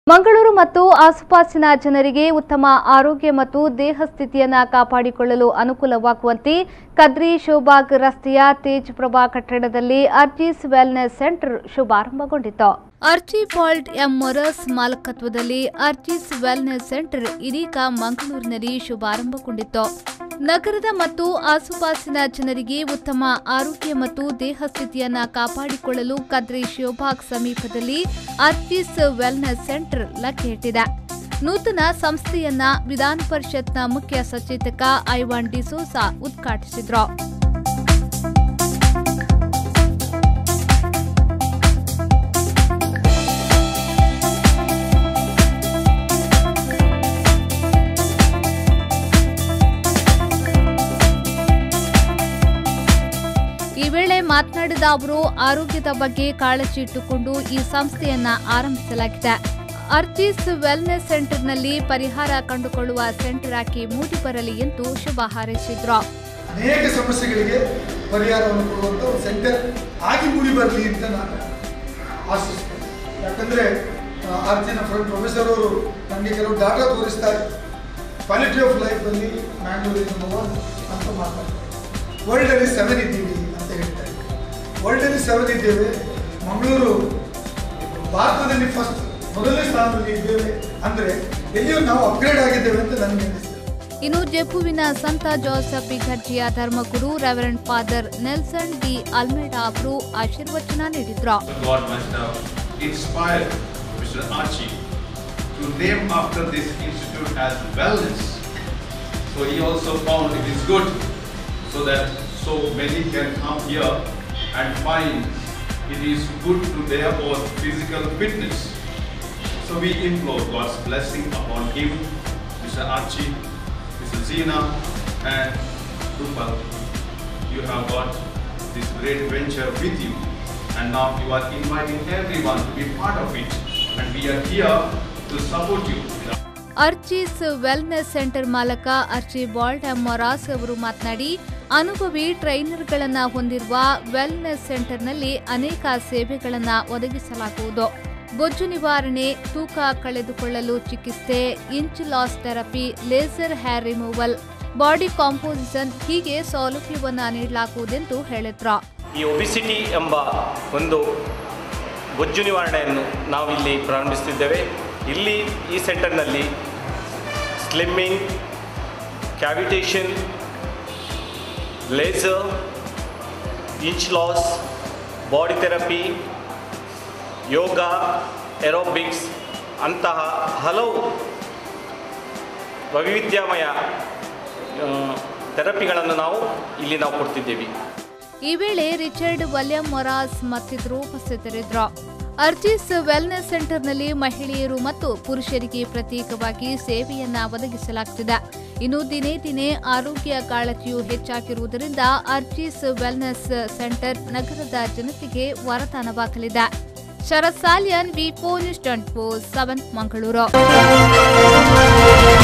ಮಂಗಳೂರು ಮತ್ತು ಆಸುಪಾಸಿನ ಜನರಿಗೆ ಉತ್ತಮ ಆರೋಗ್ಯ ಮತ್ತು ದೇಹ ಸ್ಥಿತಿಯನ್ನ ಕಾಪಾಡಿಕೊಳ್ಳಲು ಅನುಕೂಲವಾಗುವಂತೆ ಕದ್ರಿ ಶೋಭಾಗ್ ರಸ್ತೆಯ ತೇಜ್ ಪ್ರಭಾ ಕಟ್ಟಡದಲ್ಲಿ ಅರ್ಜೀಸ್ ವೆಲ್ನೆಸ್ ಸೆಂಟರ್ ಶುಭಾರಂಭಗೊಂಡಿತು ಅರ್ಚಿಬಾಲ್ಡ್ ಎಂ ಮೊರಸ್ ಮಾಲಕತ್ವದಲ್ಲಿ ಅರ್ಜಿಸ್ ವೆಲ್ನೆಸ್ ಸೆಂಟರ್ ಇದೀಗ ಮಂಗಳೂರಿನಲ್ಲಿ ಶುಭಾರಂಭಗೊಂಡಿತ್ತು ನಗರದ ಮತ್ತು ಆಸುಪಾಸಿನ ಜನರಿಗೆ ಉತ್ತಮ ಆರೋಗ್ಯ ಮತ್ತು ದೇಹ ಸ್ಥಿತಿಯನ್ನ ಕಾಪಾಡಿಕೊಳ್ಳಲು ಕದ್ರಿ ಶಿವಭಾಗ್ ಸಮೀಪದಲ್ಲಿ ಅರ್ಜಿಸ್ ವೆಲ್ನೆಸ್ ಸೆಂಟರ್ ಲಗ್ಗೆ ಇಟ್ಟಿದೆ ನೂತನ ಸಂಸ್ಥೆಯನ್ನ ವಿಧಾನ ಪರಿಷತ್ನ ಮುಖ್ಯ ಸಚೇತಕ ಐವಾನ್ ಡಿಸೋಸಾ ಉದ್ಘಾಟಿಸಿದ್ರು ಈ ವೇಳೆ ಮಾತನಾಡಿದ ಅವರು ಆರೋಗ್ಯದ ಬಗ್ಗೆ ಕಾಳಜಿ ಇಟ್ಟುಕೊಂಡು ಈ ಸಂಸ್ಥೆಯನ್ನ ಆರಂಭಿಸಲಾಗಿದೆ ಅರ್ಜಿಸ್ ವೆಲ್ನೆಸ್ ಸೆಂಟರ್ನಲ್ಲಿ ಪರಿಹಾರ ಕಂಡುಕೊಳ್ಳುವ ಸೆಂಟರ್ ಆಗಿ ಮೂಡಿ ಬರಲಿ ಎಂದು ಶುಭ ಹಾರೈಸಿದ್ರು ಅನೇಕ ಸಮಸ್ಯೆಗಳಿಗೆ ಪರಿಹಾರವನ್ನು ಕೊಡುವಂಥ ಒಂದು ಸೆಂಟರ್ ಆಗಿ ಮೂಡಿ ಬರಲಿ ಅಂತ ನಾನು ಆಶಿಸ್ತೇನೆ ಯಾಕಂದರೆ ಆರ್ಜಿನ ಫ್ರೆಂಡ್ ಪ್ರೊಫೆಸರ್ ಅವರು ನನಗೆ ಕೆಲವು ಡಾಟಾ ತೋರಿಸ್ತಾ ಕ್ವಾಲಿಟಿ ಆಫ್ ಲೈಫಲ್ಲಿ ಮ್ಯಾಂಗ್ಳೂರ್ ಇಸ್ ನಂಬರ್ ಒನ್ ಅಂತ ಮಾತಾಡ್ತಾರೆ ವರ್ಲ್ಡಲ್ಲಿ ಸೆವೆನ್ ಇದ್ದೀವಿ ಅಂತ ಹೇಳ್ತಾರೆ ವರ್ಲ್ಡಲ್ಲಿ ಸೆವೆನ್ ಇದ್ದೇವೆ ಮಂಗಳೂರು ಭಾರತದಲ್ಲಿ ಫಸ್ಟ್ ಮೊದಲನೇ ಸ್ಥಾನದಲ್ಲಿ ಇದ್ದೇವೆ ಅಂದರೆ ಎಲ್ಲಿಯೂ ನಾವು ಅಪ್ಗ್ರೇಡ್ ಆಗಿದ್ದೇವೆ ಅಂತ ನನಗೆ ಅನಿಸ್ತದೆ ಇನ್ನು ಜೆಪುವಿನ ಸಂತ ಜೋಸೆಫ್ ಬಿಘರ್ಜಿಯ ಧರ್ಮಗುರು reverend father Nelson D'Almeida ಅವರು ಆಶೀರ್ವಚನ ನೀಡಿದ್ರು God must have inspired Mr. Archie to name after this institute as wellness. So he also found it is good so that so many can come here and find it is good to their own physical fitness. So we implore God's blessing upon him, Mr. Archie, Mr. Zina, and Rupal. You have got this great venture with you, and now you are inviting everyone to be part of it, and we are here to support you. Archie's wellness centre ಮಾಲಕ Archibald M Moras ಅವರು ಮಾತನಾಡಿ ಅನುಭವಿ ಟ್ರೈನರ್ಗಳನ್ನ ಹೊಂದಿರುವ wellness ಸೆಂಟರ್ನಲ್ಲಿ ಅನೇಕ ಸೇವೆಗಳನ್ನ ಒದಗಿಸಲಾಗುವುದು ಬೊಜ್ಜು ನಿವಾರಣೆ ತೂಕ ಕಳೆದುಕೊಳ್ಳಲು ಚಿಕಿತ್ಸೆ inch loss therapy laser hair removal body composition ಹೀಗೆ ಸೌಲಭ್ಯವನ್ನ ನೀಡಲಾಗುವುದೆಂದು ಹೇಳಿದ್ರು ಈ ಒಬಿಸಿಟಿ ಎಂಬ ಒಂದು ಬೊಜ್ಜು ನಿವಾರಣೆಯನ್ನು ನಾವಿಲ್ಲಿ ಪ್ರಾರಂಭಿಸುತ್ತಿದ್ದೇವೆ ಇಲ್ಲಿ ಈ ಸೆಂಟರ್ನಲ್ಲಿ slimming cavitation laser inch loss body therapy yoga aerobics ಅಂತಹ ಹಲವು ವೈವಿಧ್ಯಮಯ ಥೆರಪಿಗಳನ್ನು ನಾವು ಇಲ್ಲಿ ನಾವು ಕೊಡ್ತಿದ್ದೇವೆ ಈ ವೇಳೆ ರಿಚರ್ಡ್ ವಲ್ಯಂ ಮೊರಾಸ್ ಮತ್ತಿತರರು ಉಪಸ್ಥಿತರಿದ್ದರು ಅರ್ಜಿಸ್ ವೆಲ್ನೆಸ್ ಸೆಂಟರ್ನಲ್ಲಿ ಮಹಿಳೆಯರು ಮತ್ತು ಪುರುಷರಿಗೆ ಪ್ರತ್ಯೇಕವಾಗಿ ಸೇವೆಯನ್ನ ಒದಗಿಸಲಾಗುತ್ತಿದೆ ಇನ್ನು ದಿನೇ ದಿನೇ ಆರೋಗ್ಯ ಕಾಳಜಿಯು ಹೆಚ್ಚಾಗಿರುವುದರಿಂದ ಅರ್ಜಿಸ್ ವೆಲ್ನೆಸ್ ಸೆಂಟರ್ ನಗರದ ಜನತೆಗೆ ವರದಾನವಾಗಲಿದೆ Sharath Saliyan V news twenty four seven Mangaluru